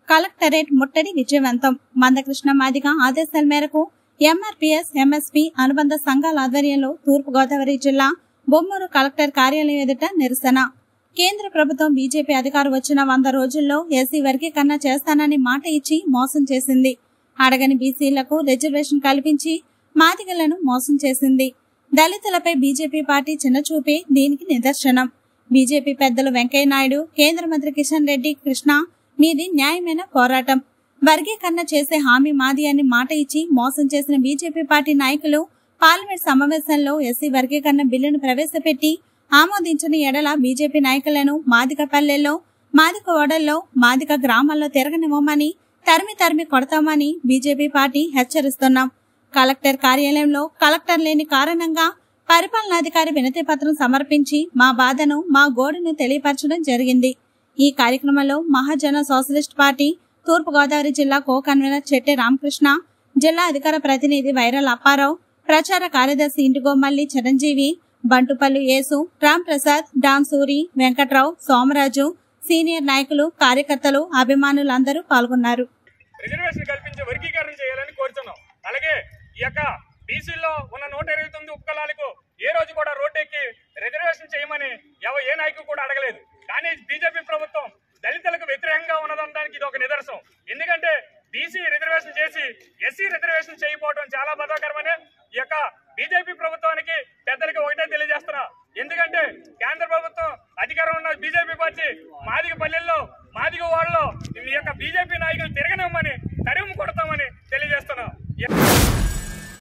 collectorate ముట్టడి విజయవంతం మందకృష్ణ మాదిగ ఆదేశాల మేరకు ఎంఆర్పీఎస్ ఎంఎస్పీ అనుబంధ సంఘాల ఆధ్వర్యంలో తూర్పుగోదావరి జిల్లా బొమ్మూరు కలెక్టర్ కార్యాలయం ఎదుట నిరసన కేంద్ర ప్రభుత్వం బీజేపీ అధికారం వచ్చిన వంద రోజుల్లో ఎస్సీ వర్గీకరణ చేస్తానని మాట ఇచ్చి మోసం చేసింది అడగని బీసీలకు రిజర్వేషన్ కల్పించి మాదిగలను మోసం చేసింది దళితులపై బీజేపీ పార్టీ చిన్నచూపే దీనికి నిదర్శనం బీజేపీ పెద్దలు వెంకయ్యనాయుడు కేంద్ర మంత్రి కిషన్ రెడ్డి కృష్ణ మీది న్యాయమైన పోరాటం వర్గీకరణ చేసే హామీ మాది అని మాట ఇచ్చి మోసం చేసిన బీజేపీ పార్టీ నాయకులు పార్లమెంట్ సమావేశంలో ఎస్సీ వర్గీకరణ బిల్లును ప్రవేశపెట్టి ఆమోదించిన ఎడల బీజేపీ నాయకులను మాదిక పల్లెల్లో మాదిక ఓడల్లో మాదిక గ్రామాల్లో తిరగనివ్వమని తరిమి తరిమి కొడతామని బీజేపీ పార్టీ హెచ్చరిస్తున్నాం కలెక్టర్ కార్యాలయంలో కలెక్టర్ లేని కారణంగా పరిపాలనాధికారి వినతి పత్రం సమర్పించి మా బాధను మా గోడును తెలియపరచడం జరిగింది ఈ కార్యక్రమంలో మహాజన సోషలిస్ట్ పార్టీ తూర్పుగోదావరి జిల్లా కో కన్వీనర్ చెట్టి రామకృష్ణ జిల్లా అధికార ప్రతినిధి వైరల్ అప్పారావు ప్రచార కార్యదర్శి ఇంటిగోమల్లి చిరంజీవి బంటుపల్లి యేసు రామ్ ప్రసాద్ డామ్ సూరి వెంకట్రావు సోమరాజు సీనియర్ నాయకులు కార్యకర్తలు అభిమానులందరూ పాల్గొన్నారు రిజర్వేషన్ కల్పించి వర్గీకరణ చేయాలని కోరుతున్నాం అలాగే ఈ యొక్క బీసీల్లో ఉన్న నూట ఇరవై తొమ్మిది ఉపకులాలకు ఏ రోజు కూడా రోడ్డు ఎక్కి రిజర్వేషన్ చేయమని ఎవ ఏ నాయకుడు కూడా అడగలేదు కానీ బీజేపీ ప్రభుత్వం దళితులకు వ్యతిరేకంగా ఉన్నదనడానికి ఇది ఒక నిదర్శనం ఎందుకంటే బీసీ రిజర్వేషన్ చేసి ఎస్సీ రిజర్వేషన్ చేయకపోవడం చాలా బాధాకరమని ఈ యొక్క బీజేపీ ప్రభుత్వానికి పెద్దలకి ఒకటే తెలియజేస్తున్నా ఎందుకంటే కేంద్ర ప్రభుత్వం అధికారం ఉన్న బీజేపీ పార్టీ మాదిగ పల్లెల్లో మాదిగ వాళ్ళలో ఈ యొక్క బీజేపీ నాయకులు తిరగనివ్వమని